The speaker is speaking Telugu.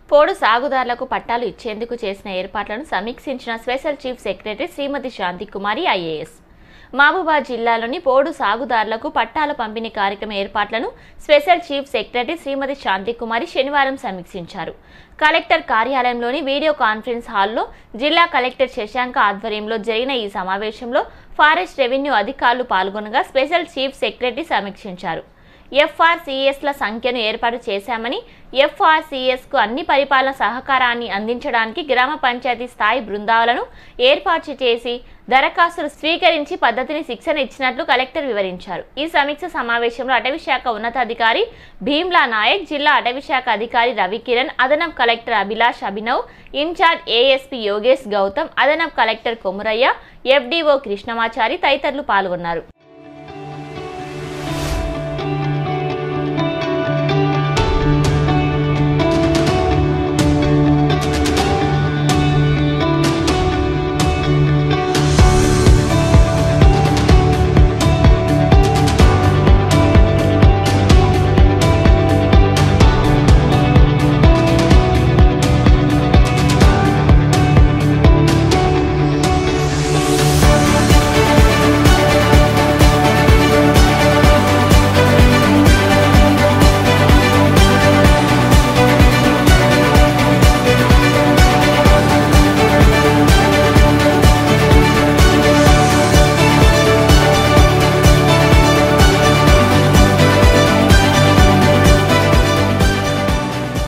పోడు సాగుదారులకు పట్టాలు ఇచ్చేందుకు చేసిన ఏర్పాట్లను సమీక్షించిన special chief secretary Shrimati Shanti Kumari IAS Mahabubabad జిల్లాలోని పోడు సాగుదారులకు పట్టాల పంపిణీ కార్యక్రమ ఏర్పాట్లను special chief secretary Shrimati Shanti Kumari శనివారం సమీక్షించారు కలెక్టర్ కార్యాలయంలోని వీడియో కాన్ఫరెన్స్ హాల్లో జిల్లా కలెక్టర్ శశాంక ఆధ్వర్యంలో జరిగిన ఈ సమావేశంలో ఫారెస్ట్ రెవెన్యూ అధికారులు పాల్గొనగా స్పెషల్ చీఫ్ సెక్రటరీ సమీక్షించారు ఎఫ్ఆర్సీఎస్ల సంఖ్యను ఏర్పాటు చేశామని ఎఫ్ఆర్సీఎస్కు అన్ని పరిపాలన సహకారాన్ని అందించడానికి గ్రామ పంచాయతీ స్థాయి బృందాలను ఏర్పాటు చేసి దరఖాస్తులు స్వీకరించి పద్ధతిని శిక్షణ ఇచ్చినట్లు కలెక్టర్ వివరించారు ఈ సమీక్ష సమావేశంలో అటవీ శాఖ ఉన్నతాధికారి భీమ్లా నాయక్ జిల్లా అటవీ శాఖ అధికారి రవికిరణ్ అదనపు collector Abhilash Abhinav in charge ASP Yogesh Gautam అదనపు కలెక్టర్ కొమురయ్య ఎఫ్డీఓ కృష్ణమాచారి తదితరులు పాల్గొన్నారు